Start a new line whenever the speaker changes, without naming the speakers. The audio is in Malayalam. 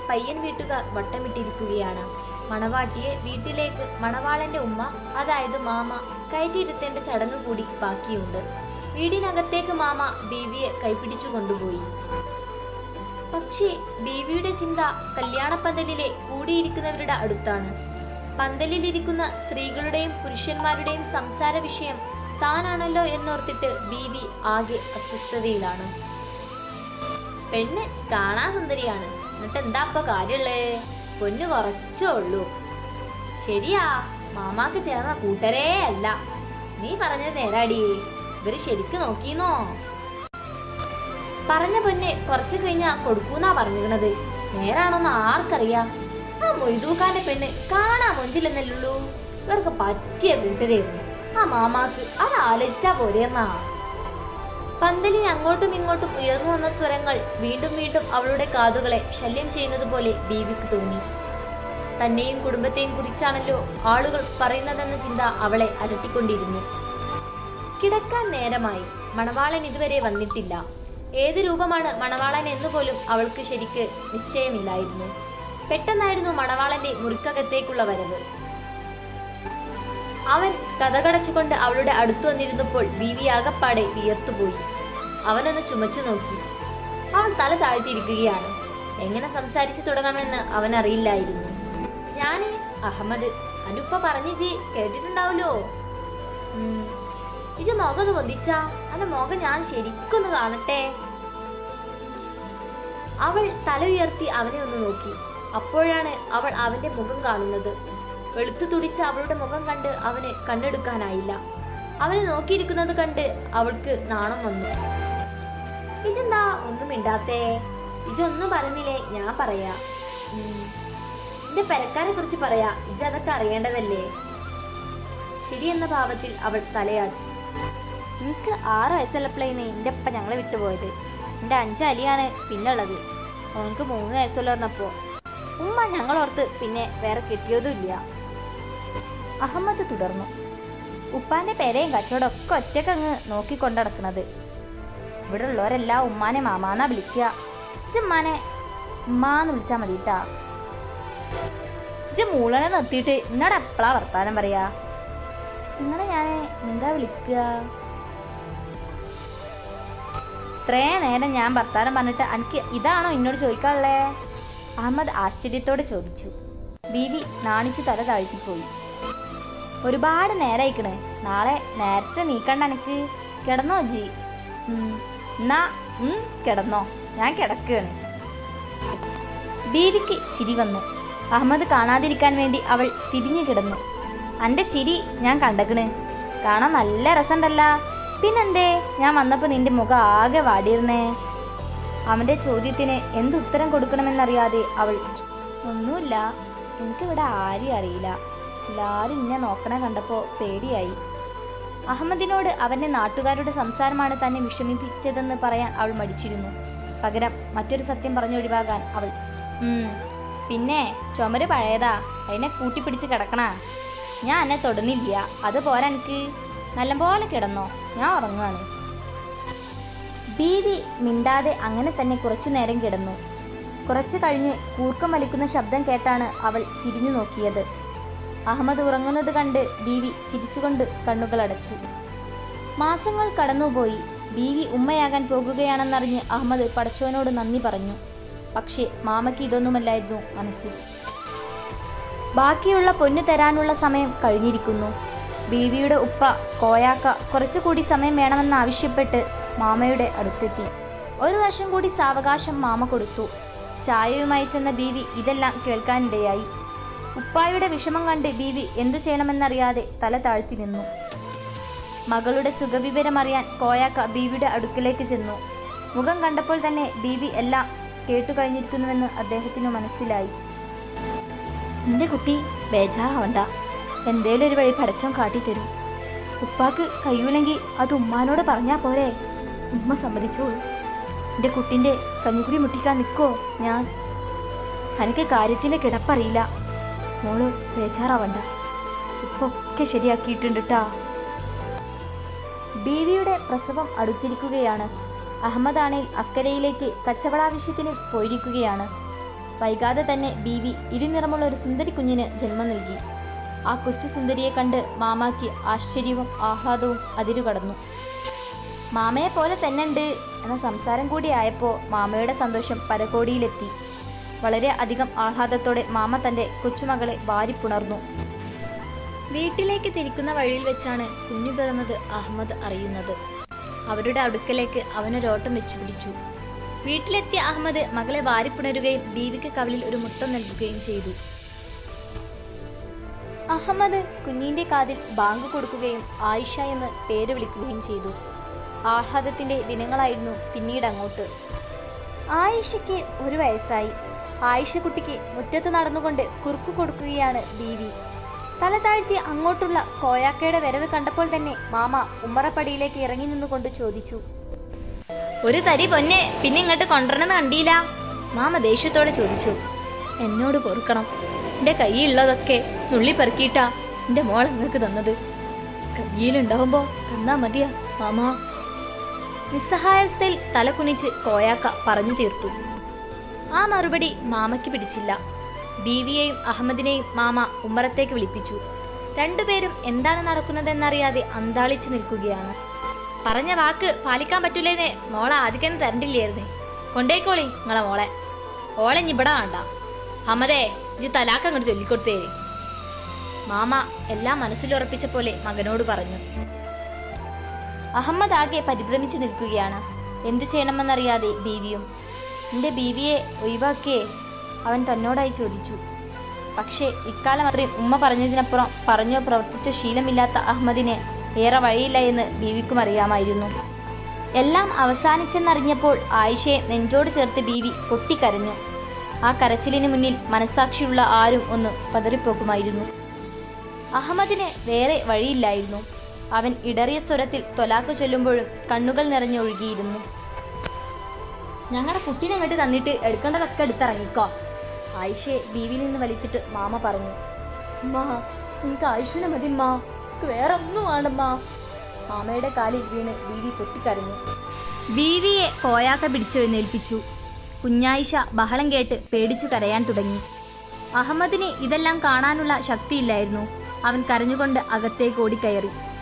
പയ്യൻ വീട്ടുകാർ വട്ടമിട്ടിരിക്കുകയാണ് മണവാട്ടിയെ വീട്ടിലേക്ക് മണവാളന്റെ ഉമ്മ അതായത് മാമ കയറ്റിയിരുത്തേണ്ട ചടങ്ങ് കൂടി ബാക്കിയുണ്ട് വീടിനകത്തേക്ക് മാമ ബീവിയെ കൈപിടിച്ചു കൊണ്ടുപോയി പക്ഷേ ബീവിയുടെ ചിന്ത കല്യാണപ്പന്തലിലെ കൂടിയിരിക്കുന്നവരുടെ അടുത്താണ് പന്തലിലിരിക്കുന്ന സ്ത്രീകളുടെയും പുരുഷന്മാരുടെയും സംസാര വിഷയം താനാണല്ലോ എന്നോർത്തിട്ട് ബീവി ആകെ അസ്വസ്ഥതയിലാണ് പെണ്ണ് കാണാൻ സുന്ദരിയാണ് എന്നിട്ട് എന്താ ഇപ്പൊ കാര്യമുള്ളേ പൊന്നു കുറച്ചേ ഉള്ളൂ ശരിയാ മാമാക്ക് ചേർന്ന കൂട്ടരേ അല്ല നീ പറഞ്ഞത് നേരാടി ഇവര് ശരിക്ക് നോക്കീന്നോ പറഞ്ഞ പൊന്നെ കുറച്ചു കഴിഞ്ഞാ കൊടുക്കൂന്നാ പറഞ്ഞിരുന്നത് നേരാണോന്ന് ആർക്കറിയാ ആ മൊയ്തൂക്കാന്റെ പെണ്ണ് കാണാൻ മൊഞ്ചില്ലെന്നല്ലുള്ളൂ ഇവർക്ക് പറ്റിയ കൂട്ടരായിരുന്നു ആ മാമാക്ക് അത് ആലോചിച്ചാ പോരെന്നാ പന്തലിന് അങ്ങോട്ടും ഇങ്ങോട്ടും ഉയർന്നു വന്ന സ്വരങ്ങൾ വീണ്ടും വീണ്ടും അവളുടെ കാതുകളെ ശല്യം ചെയ്യുന്നത് പോലെ ബീവിക്ക് തോന്നി തന്നെയും കുടുംബത്തെയും കുറിച്ചാണല്ലോ ആളുകൾ പറയുന്നതെന്ന ചിന്ത അവളെ അലട്ടിക്കൊണ്ടിരുന്നു കിടക്കാൻ നേരമായി മണവാളൻ ഇതുവരെ വന്നിട്ടില്ല ഏത് രൂപമാണ് മണവാളൻ എന്നുപോലും അവൾക്ക് ശരിക്ക് നിശ്ചയമില്ലായിരുന്നു പെട്ടെന്നായിരുന്നു മണവാളന്റെ മുറിക്കകത്തേക്കുള്ള വരവ് അവൻ കഥകടച്ചുകൊണ്ട് അവളുടെ അടുത്തു വന്നിരുന്നപ്പോൾ ബീവി ആകപ്പാടെ വിയർത്തുപോയി അവനൊന്ന് ചുമച്ചു നോക്കി അവൾ തല താഴ്ത്തിയിരിക്കുകയാണ് എങ്ങനെ സംസാരിച്ചു തുടങ്ങണമെന്ന് അവൻ അറിയില്ലായിരുന്നു ഞാന് അഹമ്മദ് അനുപ്പ പറഞ്ഞു ജി കേട്ടിട്ടുണ്ടാവല്ലോ ഉം. ഇജ മുഖം ഒന്ന് പൊതിച്ചാ അന്റെ മുഖം ഞാൻ ശരിക്കൊന്ന് കാണട്ടെ അവൾ തല ഉയർത്തി അവനെ ഒന്ന് നോക്കി അപ്പോഴാണ് അവൾ അവന്റെ മുഖം കാണുന്നത് വെളുത്തു തുടിച്ച അവളുടെ മുഖം കണ്ട് അവന് കണ്ടെടുക്കാനായില്ല അവനെ നോക്കിയിരിക്കുന്നത് കണ്ട് അവൾക്ക് നാണം വന്നു ഇജെന്താ ഒന്നും മിണ്ടാത്തേ ഇജൊന്നും പറഞ്ഞില്ലേ ഞാൻ പറയാ ഉം. എന്റെ പെരക്കാരെ കുറിച്ച് പറയാ ഇജ അതൊക്കെ അറിയേണ്ടതല്ലേ ശരിയെന്ന ഭാവത്തിൽ അവൾ തലയാട്ടി
എനിക്ക് ആറ് വയസ്സുള്ളപ്പോഴേന്ന് എൻ്റെ അപ്പ ഞങ്ങളെ വിട്ടുപോയത് എൻ്റെ അഞ്ച് അലിയാണ് പിന്നെ ഉള്ളത് ഓനക്ക് മൂന്ന് വയസ്സുള്ള പറഞ്ഞപ്പോ ഉമ്മ ഞങ്ങളോർത്ത് പിന്നെ വേറെ കിട്ടിയതും ഇല്ല അഹമ്മദ് തുടർന്നു ഉപ്പാന്റെ പെരയും കച്ചവടം ഒക്കെ ഒറ്റക്കങ്ങ് നോക്കിക്കൊണ്ടടക്കണത് ഇവിടെ ഉള്ളവരെല്ലാം ഉമ്മാനെ മാമാന്നാ വിളിക്കുക ഇജ്ജ് ഉമ്മാനെ ഉമ്മാന്ന് വിളിച്ചാ മതിട്ടാ ഇജ്ജ് മൂളനെ നിർത്തിയിട്ട് എന്നോട് എപ്പോഴാ വർത്താനം പറയാ നിങ്ങളെ ഞാൻ എന്താ വിളിക്കുക ഇത്രയും നേരം ഞാൻ ഭർത്താനം പറഞ്ഞിട്ട് എനിക്ക് ഇതാണോ എന്നോട് ചോദിക്കാനുള്ളേ അഹമ്മദ് ആശ്ചര്യത്തോടെ ചോദിച്ചു ബീവി നാണിച്ചു തല താഴ്ത്തിപ്പോയി ഒരുപാട് നേരായിക്കണ് നാളെ നേരത്തെ നീക്കണ്ട എനിക്ക് കിടന്നോ ജി ഉം, എന്നാ ഉം കിടന്നോ ഞാൻ കിടക്കുകയാണ് ബീവിക്ക് ചിരി വന്നു അഹമ്മദ് കാണാതിരിക്കാൻ വേണ്ടി അവൾ തിരിഞ്ഞു കിടന്നു അന്റെ ചിരി ഞാൻ കണ്ടക്കണ് കാണാൻ നല്ല രസണ്ടല്ല പിന്നെന്തേ ഞാൻ വന്നപ്പോ നിന്റെ മുഖം ആകെ വാടിയിരുന്നേ അവന്റെ ചോദ്യത്തിന് എന്തുത്തരം കൊടുക്കണമെന്നറിയാതെ അവൾ ഒന്നുമില്ല എനിക്കിവിടെ ആരെയും അറിയില്ല എല്ലാരും എന്നെ നോക്കണ കണ്ടപ്പോ പേടിയായി അഹമ്മദിനോട് അവന്റെ നാട്ടുകാരുടെ സംസാരമാണ് തന്നെ വിഷമിപ്പിച്ചതെന്ന് പറയാൻ അവൾ മടിച്ചിരുന്നു പകരം മറ്റൊരു സത്യം പറഞ്ഞൊഴിവാകാൻ അവൾ ഉം പിന്നെ ചുമര് പഴയതാ അതിനെ കൂട്ടിപ്പിടിച്ച് കിടക്കണ ഞാൻ എന്നെ തൊടുന്നില്ല അത് പോരാ എനിക്ക് നല്ലപോലെ കിടന്നോ ഞാൻ ഉറങ്ങുകയാണ് ബീവി മിണ്ടാതെ അങ്ങനെ തന്നെ കുറച്ചു നേരം കിടന്നു കുറച്ചു കഴിഞ്ഞ് കൂർക്കം വലിക്കുന്ന ശബ്ദം കേട്ടാണ് അവൾ തിരിഞ്ഞു നോക്കിയത് അഹമ്മദ് ഉറങ്ങുന്നത് കണ്ട് ബീവി ചിരിച്ചുകൊണ്ട് കണ്ണുകൾ അടച്ചു മാസങ്ങൾ കടന്നുപോയി ബീവി ഉമ്മയാകാൻ പോകുകയാണെന്നറിഞ്ഞ് അഹമ്മദ് പടച്ചോനോട് നന്ദി പറഞ്ഞു പക്ഷേ മാമയ്ക്ക് ഇതൊന്നുമല്ലായിരുന്നു മനസ്സിൽ ബാക്കിയുള്ള പൊന്നു തരാനുള്ള സമയം കഴിഞ്ഞിരിക്കുന്നു ബീവിയുടെ ഉപ്പ കോയാക്ക കുറച്ചുകൂടി സമയം വേണമെന്നാവശ്യപ്പെട്ട് മാമയുടെ അടുത്തെത്തി ഒരു വർഷം കൂടി സാവകാശം മാമ കൊടുത്തു ചായയുമായി ചെന്ന ബീവി ഇതെല്ലാം കേൾക്കാനിടയായി ഉപ്പായുടെ വിഷമം കണ്ട് ബീവി എന്തു ചെയ്യണമെന്നറിയാതെ തല താഴ്ത്തി നിന്നു മകളുടെ സുഖവിവരമറിയാൻ കോയാക്ക ബീവിയുടെ അടുക്കലേക്ക് ചെന്നു മുഖം കണ്ടപ്പോൾ തന്നെ ബീവി എല്ലാം കേട്ടു കഴിഞ്ഞിരിക്കുന്നുവെന്ന് അദ്ദേഹത്തിന് മനസ്സിലായി എന്റെ കുട്ടി ബേജാറാവണ്ട എന്തേലും ഒരു വഴി പടച്ചോൻ കാട്ടിത്തരും ഉപ്പാക്ക് കഴിയൂലെങ്കിൽ അത് ഉമ്മാനോട് പറഞ്ഞാ പോരെ ഉമ്മ സമ്മതിച്ചോളൂ എന്റെ കുട്ടിന്റെ കഞ്ഞിക്കുടി മുട്ടിക്കാൻ നിൽക്കോ ഞാൻ എനിക്ക് കാര്യത്തിന്റെ കിടപ്പറിയില്ല മോള് ബേജാറാവണ്ട ഇപ്പൊ ഒക്കെ ശരിയാക്കിയിട്ടുണ്ട് ട്ടാ ബീവിയുടെ പ്രസവം അടുത്തിരിക്കുകയാണ് അഹമ്മദാണേൽ അക്കരയിലേക്ക് കച്ചവടാവശ്യത്തിന് പോയിരിക്കുകയാണ് വൈകാതെ തന്നെ ബീവി ഇരുനിറമുള്ള ഒരു സുന്ദരി കുഞ്ഞിന് ജന്മം നൽകി ആ കൊച്ചു സുന്ദരിയെ കണ്ട് മാമാക്ക് ആശ്ചര്യവും ആഹ്ലാദവും അതിരുകടന്നു മാമയെ പോലെ തന്നെ ഉണ്ട് എന്ന സംസാരം കൂടി ആയപ്പോൾ മാമയുടെ സന്തോഷം പരകോടിയിലെത്തി വളരെ അധികം ആഹ്ലാദത്തോടെ മാമ തന്റെ കൊച്ചുമകളെ വാരിപ്പുണർന്നു വീട്ടിലേക്ക് തിരിക്കുന്ന വഴിയിൽ വെച്ചാണ് കുഞ്ഞു പിറന്നത് അഹമ്മദ് അറിയുന്നത് അവരുടെ അടുക്കലേക്ക് അവനൊരോട്ടം വെച്ചു പിടിച്ചു വീട്ടിലെത്തിയ അഹമ്മദ് മകളെ വാരിപ്പുണരുകയും ബീവിക്ക് കവിളിൽ ഒരു മുത്തം നൽകുകയും ചെയ്തു അഹമ്മദ് കുഞ്ഞിന്റെ കാതിൽ ബാങ്ക് കൊടുക്കുകയും ആയിഷ എന്ന് പേര് വിളിക്കുകയും ചെയ്തു ആഹ്ലാദത്തിന്റെ ദിനങ്ങളായിരുന്നു പിന്നീട് അങ്ങോട്ട് ആയിഷയ്ക്ക് ഒരു വയസ്സായി ആയിഷ കുട്ടിക്ക് മുറ്റത്ത് നടന്നുകൊണ്ട് കുറുക്കു കൊടുക്കുകയാണ് ബീവി തല താഴ്ത്തി അങ്ങോട്ടുള്ള കോയാക്കയുടെ വരവ് കണ്ടപ്പോൾ തന്നെ മാമ ഉമ്മറപ്പടിയിലേക്ക് ഇറങ്ങി നിന്നുകൊണ്ട് ചോദിച്ചു ഒരു തരി പൊന്നെ പിന്നെ ഇങ്ങോട്ട് കൊണ്ടുവരണമെന്ന് കണ്ടില്ല മാമ ദേഷ്യത്തോടെ ചോദിച്ചു എന്നോട് പൊറുക്കണം എന്റെ കയ്യിലുള്ളതൊക്കെ നുള്ളി പെറുക്കിയിട്ടാ എന്റെ മോൾ നിങ്ങൾക്ക് തന്നത് കയ്യിലുണ്ടാവുമ്പോ തന്നാ മതിയാ മാമാ നിസ്സഹായാവസ്ഥയിൽ തല കുനിച്ച് കോയാക്ക പറഞ്ഞു തീർത്തു ആ മറുപടി മാമയ്ക്ക് പിടിച്ചില്ല ബീവിയെയും അഹമ്മദിനെയും മാമ ഉമ്മറത്തേക്ക് വിളിപ്പിച്ചു രണ്ടുപേരും എന്താണ് നടക്കുന്നതെന്നറിയാതെ അന്താളിച്ചു നിൽക്കുകയാണ് പറഞ്ഞ വാക്ക് പാലിക്കാൻ പറ്റൂലേന്നേ മോളെ ആദ്യം തരണ്ടില്ലായിരുന്നേ കൊണ്ടേക്കോളി നിങ്ങളെ മോളെ ഓളെ ഇനി ഇവിടെ വേണ്ട അഹമ്മദേ ഇജ് തലാക്ക് അങ്ങോട്ട് ചൊല്ലിക്കൊടുത്തേ മാമ എല്ലാം മനസ്സിലുറപ്പിച്ച പോലെ മകനോട് പറഞ്ഞു അഹമ്മദ് ആകെ പരിഭ്രമിച്ചു നിൽക്കുകയാണ് എന്തു ചെയ്യണമെന്നറിയാതെ ബീവിയും എന്റെ ബീവിയെ ഒഴിവാക്കിയേ അവൻ തന്നോടായി ചോദിച്ചു പക്ഷേ ഇക്കാലം അത്രയും ഉമ്മ പറഞ്ഞതിനപ്പുറം പറഞ്ഞോ പ്രവർത്തിച്ചോ ശീലമില്ലാത്ത അഹമ്മദിനെ ഏറെ വഴിയില്ല എന്ന് ബീവിക്കും അറിയാമായിരുന്നു എല്ലാം അവസാനിച്ചെന്നറിഞ്ഞപ്പോൾ ആയിഷയെ നെഞ്ചോട് ചേർത്ത് ബീവി പൊട്ടിക്കരഞ്ഞു ആ കരച്ചിലിന് മുന്നിൽ മനസാക്ഷിയുള്ള ആരും ഒന്ന് പതറിപ്പോക്കുമായിരുന്നു അഹമ്മദിന് വേറെ വഴിയില്ലായിരുന്നു അവൻ ഇടറിയ സ്വരത്തിൽ തൊലാക്ക് ചൊല്ലുമ്പോഴും കണ്ണുകൾ നിറഞ്ഞൊഴുകിയിരുന്നു ഞങ്ങളുടെ കുട്ടീനെ അങ്ങോട്ട് തന്നിട്ട് എടുക്കേണ്ടതൊക്കെ എടുത്തിറങ്ങിക്കോ ആയിഷയെ ബീവിയിൽ നിന്ന് വലിച്ചിട്ട് മാമ പറഞ്ഞു അമ്മാ എനിക്ക് ആയിഷുനെ മതി മാ എനിക്ക് വേറെ ഒന്നും വേണ്ടമ്മാ മാമയുടെ കാലിൽ വീണ് ബീവി പൊട്ടിക്കരഞ്ഞു ബീവിയെ കോയാക്ക പിടിച്ചെഴുന്നേൽപ്പിച്ചു കുഞ്ഞായിഷ ബഹളം കേട്ട് പേടിച്ചു കരയാൻ തുടങ്ങി അഹമ്മദിന് ഇതെല്ലാം കാണാനുള്ള ശക്തിയില്ലായിരുന്നു അവൻ കരഞ്ഞുകൊണ്ട് അകത്തേക്ക് ഓടിക്കയറി